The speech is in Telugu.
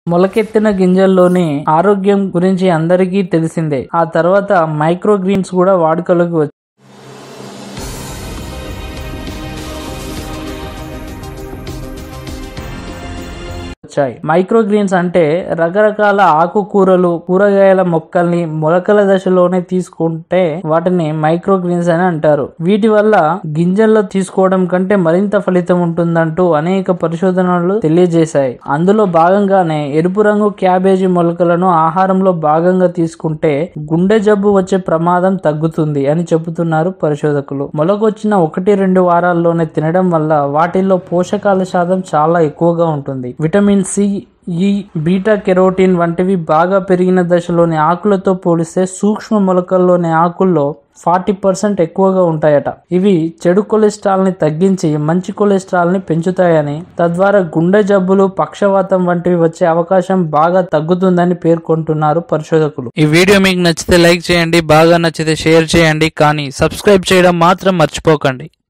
మొలకెత్తిన గింజల్లోని ఆరోగ్యం గురించి అందరికీ తెలిసిందే ఆ తర్వాత మైక్రో గ్రీన్స్ కూడా వాడుకలోకి వచ్చాయి వచ్చాయి మైక్రో గ్రీన్స్ అంటే రకరకాల ఆకుకూరలు కూరగాయల మొక్కల్ని మొలకల దశలోనే తీసుకుంటే వాటిని మైక్రో గ్రీన్స్ అని అంటారు వీటి వల్ల గింజల్లో తీసుకోవడం కంటే మరింత ఫలితం ఉంటుందంటూ అనేక పరిశోధనలు తెలియజేశాయి అందులో భాగంగానే ఎరుపు రంగు క్యాబేజీ మొలకలను ఆహారంలో భాగంగా తీసుకుంటే గుండె జబ్బు వచ్చే ప్రమాదం తగ్గుతుంది అని చెబుతున్నారు పరిశోధకులు మొలకొచ్చిన ఒకటి రెండు వారాల్లోనే తినడం వల్ల వాటిల్లో పోషకాల శాతం చాలా ఎక్కువగా ఉంటుంది vitamin C E beta carotene వంటివి బాగా పెరిగిన దశలోని ఆకులతో పోలిస్తే సూక్ష్మ మొలకల్లోని ఆకుల్లో ఫార్టీ పర్సెంట్ ఎక్కువగా ఉంటాయట ఇవి చెడు కొలెస్ట్రాల్ ని తగ్గించి మంచి కొలెస్ట్రాల్ ని పెంచుతాయని తద్వారా గుండె జబ్బులు పక్షవాతం వంటివి వచ్చే అవకాశం బాగా తగ్గుతుందని పేర్కొంటున్నారు పరిశోధకులు ఈ వీడియో మీకు నచ్చితే లైక్ చేయండి బాగా నచ్చితే షేర్ చేయండి కానీ సబ్స్క్రైబ్ చేయడం మాత్రం మర్చిపోకండి